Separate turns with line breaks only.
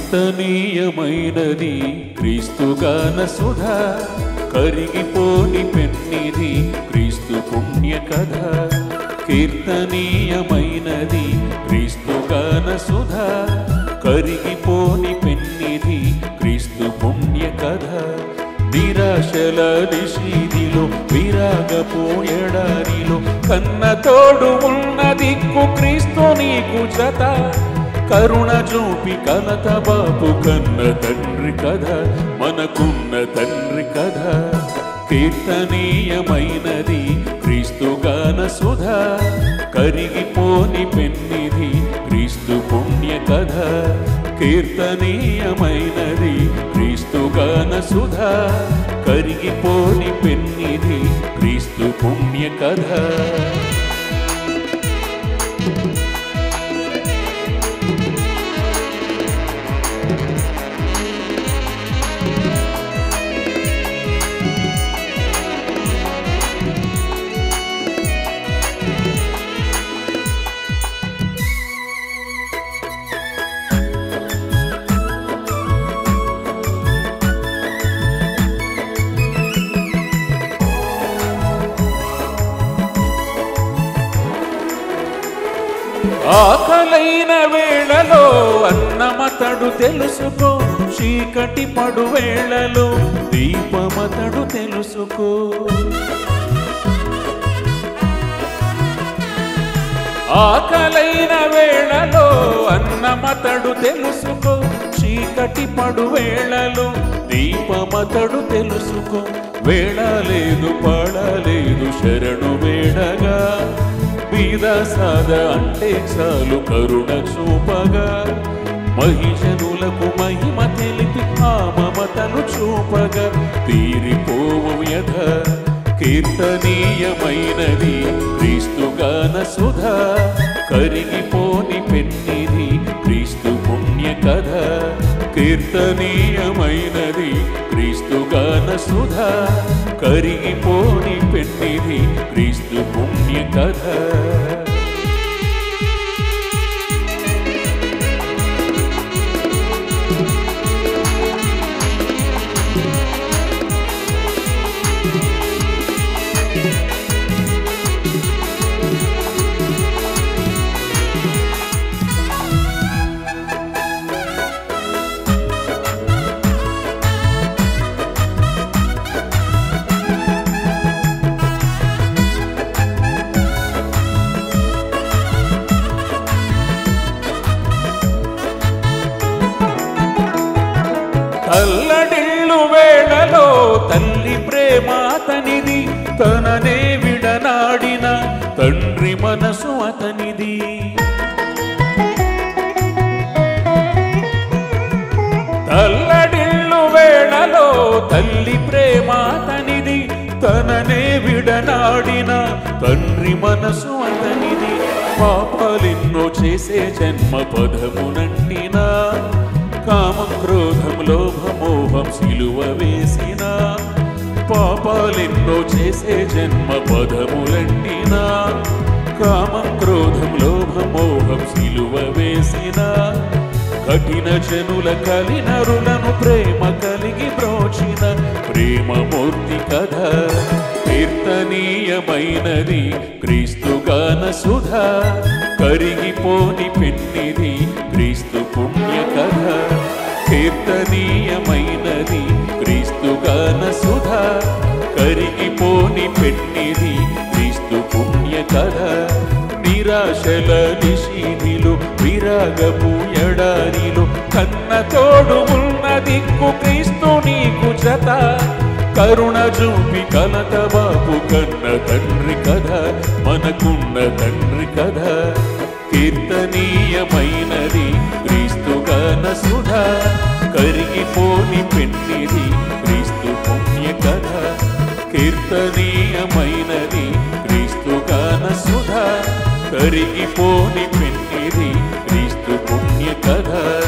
కీర్తనీయమైనది క్రీస్తుగాన సుధ కరిగిపోని పెన్నిది క్రీస్తు పుణ్య కథ కీర్తనీయమైనది క్రీస్తుగాన సుధ కరిగిపోని పెన్నిది క్రీస్తు పుణ్య కథ నిరాశల నిషీదిలో విరాగపు ఎడారిలో కన్న తోడు ఉన్న దిక్కు క్రీస్తు నీకు జత కరుణ చూపి కలత బాపు కన్న తండ్రి కథ మనకున్న తండ్రి కథ కీర్తనీయమైనది క్రీస్తుగాన సుధ కరిగిపోని పెన్నిది క్రీస్తు పుణ్య కథ కీర్తనీయమైనది క్రీస్తుగాన సుధ కరిగిపోని పెన్నిది క్రీస్తు పుణ్య కథ ఆకలైన వేళలో అన్నమతడు తెలుసుకో చీకటి పడు వేళలో దీపమతడు తెలుసుకో ఆకలైన వేళలో అన్నమతడు తెలుసుకో చీకటి పడు వేళలో దీపమతడు తెలుసుకో వేళ లేదు పాడలేదు శరణు వేడగా బీద సాద అంటే చాలు కరుణ చూపగా మహిషనులకు మహిమ తెలిపి ఆ మమతను చూపగా తీరిపోవు వ్యధ కీర్తనీయమైనది క్రీస్తుగాన సుధ కరిగిపోని పెన్నిది క్రీస్తు పుణ్య కథ కీర్తనీయమైనది క్రీస్తుగాన సుధ కరిగిపోని పెన్నిది క్రీస్తు పుణ్య కథ తల్లడిల్లు వేళలో తల్లి ప్రేమ అతనిది తననే విడనాడిన తండ్రి మనసు అతనిది తల్లడిల్లు వేళలో తల్లి ప్రేమ అతనిది తననే విడనాడిన తండ్రి మనసు అతనిది పాపాలెన్నో చేసే జన్మ పదమునంటిన కామం క్రోధం లోభమోహం సిలువ వేసిన పాపాలెన్నో చేసే జన్మ పదములంటిన కామం క్రోధం లోభమోహం సిలువ వేసిన కఠిన జనుల కలినరులను ప్రేమ కలిగి బ్రోచిన ప్రేమమూర్తి కథ కీర్తనీయమైనది క్రీస్తుగాన సుధ కరిగిపోని పెన్నిది క్రీస్తు పుణ్య కథ కీర్తనీయమైనది క్రీస్తుగాన సుధ కరిగిపోని పెన్నిది క్రీస్తు పుణ్య కథ నిరాశల నిషీధిలో విరాగపు ఎడారిలో కన్న తోడు ఉన్న దిక్కు క్రీస్తు నీకు జత కరుణ చూపి కలత బాపు కన్న తండ్రి కథ మనకున్న తండ్రి కథ కీర్తనీయమైనది క్రీస్తుగాన సుధ కరిగిపోని పెన్నిది క్రీస్తు పుణ్య కథ కీర్తనీయమైనది క్రీస్తుగాన సుధ కరిగిపోని పెన్నిది క్రీస్తు పుణ్య కథ